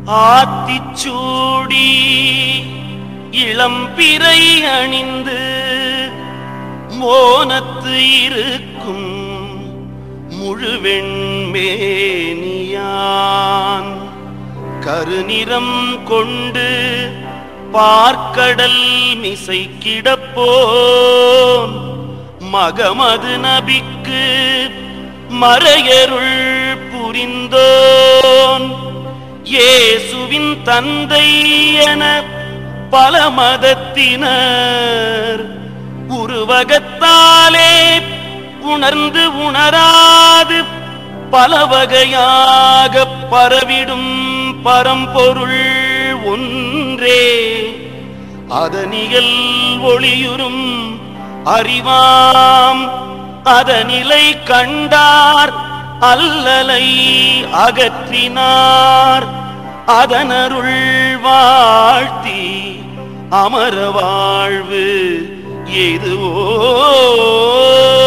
ஆத்திச்சூடி இளம்பிறை அணிந்து மோனத்து இருக்கும் முழுவெண்மேனியான் கருநிறம் கொண்டு பார்க்கடல் மிசை கிடப்போன் மகமது நபிக்கு மறையருள் புரிந்தோன் இயேசுவின் தந்தை என பல மதத்தினர் உருவகத்தாலே உணர்ந்து உணராது பல வகையாக பரவிடும் பரம்பொருள் ஒன்றே அதனியல் ஒளியுறும் அறிவாம் அதனிலை கண்டார் அல்லலை அகற்றினார் அதனருள் வாழ்த்தி அமர வாழ்வு எதுவோ